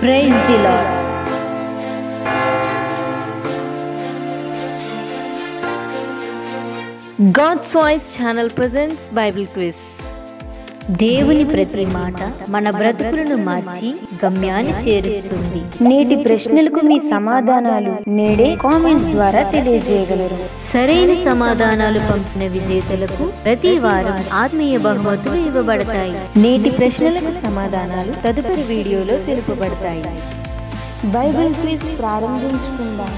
Praise the Lord. God's Voice channel presents Bible Quiz. దేవుని ప్రతి మాట మన బ్రతుకులను మార్చి గమ్యాన్ని చేరుస్తుంది నేటి ప్రశ్నలకు మీ సమాధానాలు నేడే కామెంట్స్ ద్వారా తెలియజేయగలరు సరైన సమాధానాలు పంపిన విజేతలకు ప్రతి వారం ఆత్మీయ బహుమతులు ఇవ్వబడతాయి నేటి ప్రశ్నలకు సమాధానాలు తదుపరి వీడియోలో తెలుపబడతాయి బైబిల్ క్విజ్ ప్రారంభించుకుందాం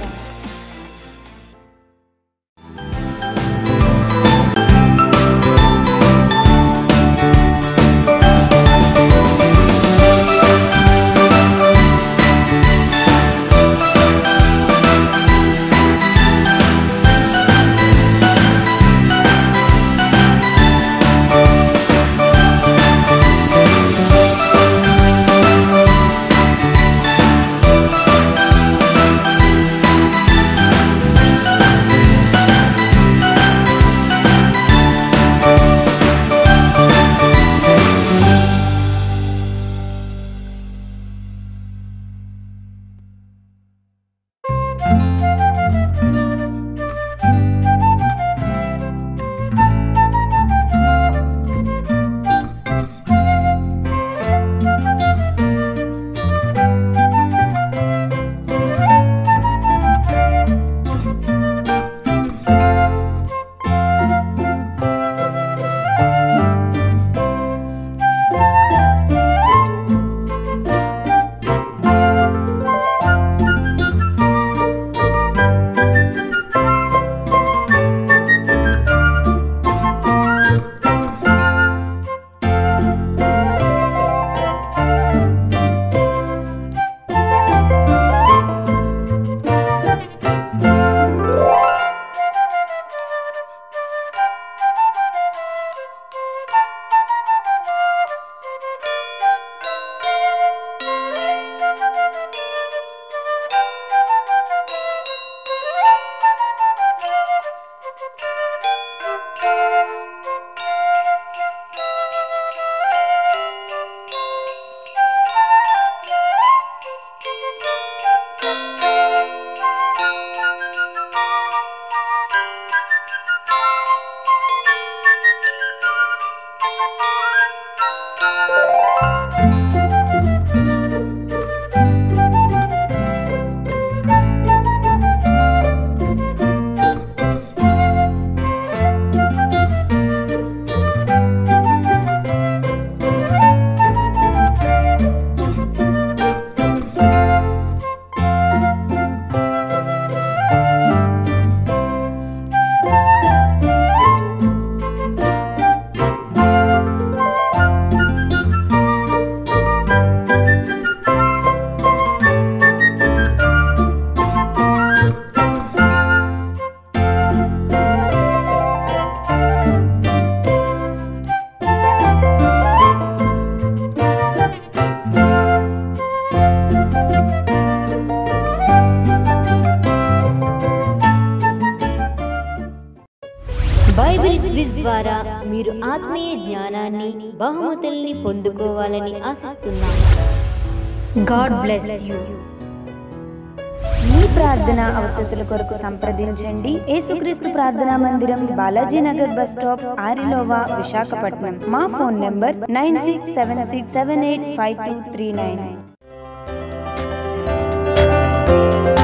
బైబిల్ క్విజ్ ద్వారా మీరు ఆత్మీయ జ్ఞానాన్ని బహుమతుల్ని పొందుకోవాలని ఆశిస్తున్నాం గాడ్ బ్లెస్ యూ మీ ప్రార్థన అవసరతల కొరకు సంప్రదించండి యేసుక్రీస్తు ప్రార్థనా మందిరం బాలాజీ నగర్ బస్ స్టాప్ ఆరిలోవా విశాఖపట్నం మా phone number nine six seven six seven eight five two three nine